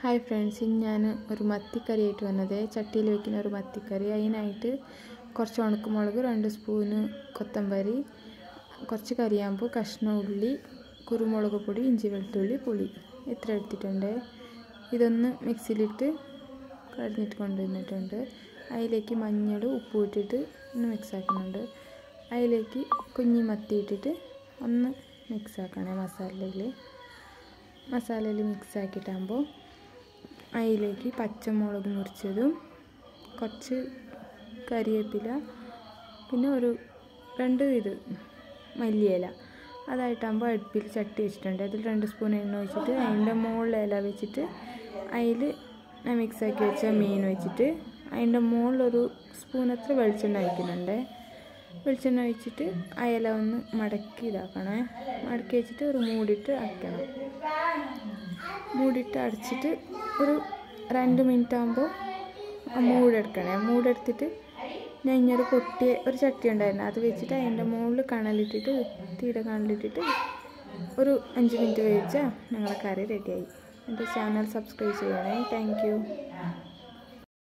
hi friends ഇന്ന് ഞാൻ ഒരു മത്തിക്കറി ആയിട്ട് വന്നത് ചട്ടിയിൽ വെക്കുന്ന ഒരു മത്തിക്കറി അതിനായിട്ട് കുറച്ച് ഉണക്കമുളക് രണ്ട് സ്പൂന് കൊത്തമ്പരി കുറച്ച് കറിയാമ്പൂ കഷ്ണം ഉള്ളി കുരുമുളക് പൊടി ഇഞ്ചി വെളുത്തുള്ളി പുളി ഇത്ര എടുത്തിട്ടുണ്ട് ഇതൊന്ന് മിക്സിയിലിട്ട് കടിഞ്ഞിട്ട് കൊണ്ടുവന്നിട്ടുണ്ട് അതിലേക്ക് മഞ്ഞൾ ഉപ്പ് ഇട്ടിട്ട് ഒന്ന് മിക്സ് ആക്കുന്നുണ്ട് അതിലേക്ക് കുഞ്ഞി മത്തി ഇട്ടിട്ട് ഒന്ന് മിക്സ് ആക്കണേ മസാലയിൽ മസാലയിൽ മിക്സ് ആക്കിയിട്ടാകുമ്പോൾ അതിലേക്ക് പച്ചമുളക് മുറിച്ചതും കുറച്ച് കരിവേപ്പില പിന്നെ ഒരു രണ്ട് ഇത് മല്ലിയില അതായിട്ടാകുമ്പോൾ അടുപ്പിൽ ചട്ടി വെച്ചിട്ടുണ്ട് അതിൽ രണ്ട് സ്പൂൺ എണ്ണ ഒഴിച്ചിട്ട് അതിൻ്റെ മുകളിൽ ഇല വെച്ചിട്ട് അതിൽ ഞാൻ മിക്സാക്കി വെച്ച മീൻ വെച്ചിട്ട് അതിൻ്റെ മുകളിലൊരു സ്പൂൺ അത്ര വെളിച്ചെണ്ണ ഒഴിക്കുന്നുണ്ട് വെളിച്ചെണ്ണ ഒഴിച്ചിട്ട് ആ ഇല ഒന്ന് മടക്കി ഇതാക്കണേ മടക്കി വെച്ചിട്ട് ഒരു മൂടിയിട്ട് അടയ്ക്കണം മൂടിയിട്ട് അടച്ചിട്ട് ഒരു രണ്ട് മിനിറ്റ് ആകുമ്പോൾ ആ മൂടെടുക്കണേ മൂടെടുത്തിട്ട് ഞാൻ ഇങ്ങനെ പൊട്ടിയ ഒരു ചട്ടി ഉണ്ടായിരുന്നു അത് വെച്ചിട്ട് അതിൻ്റെ മുകളിൽ കണലിട്ടിട്ട് തീരെ കണലിട്ടിട്ട് ഒരു അഞ്ച് മിനിറ്റ് വേവിച്ചാൽ ഞങ്ങളെ കറി റെഡിയായി എൻ്റെ ചാനൽ സബ്സ്ക്രൈബ് ചെയ്യണേ താങ്ക്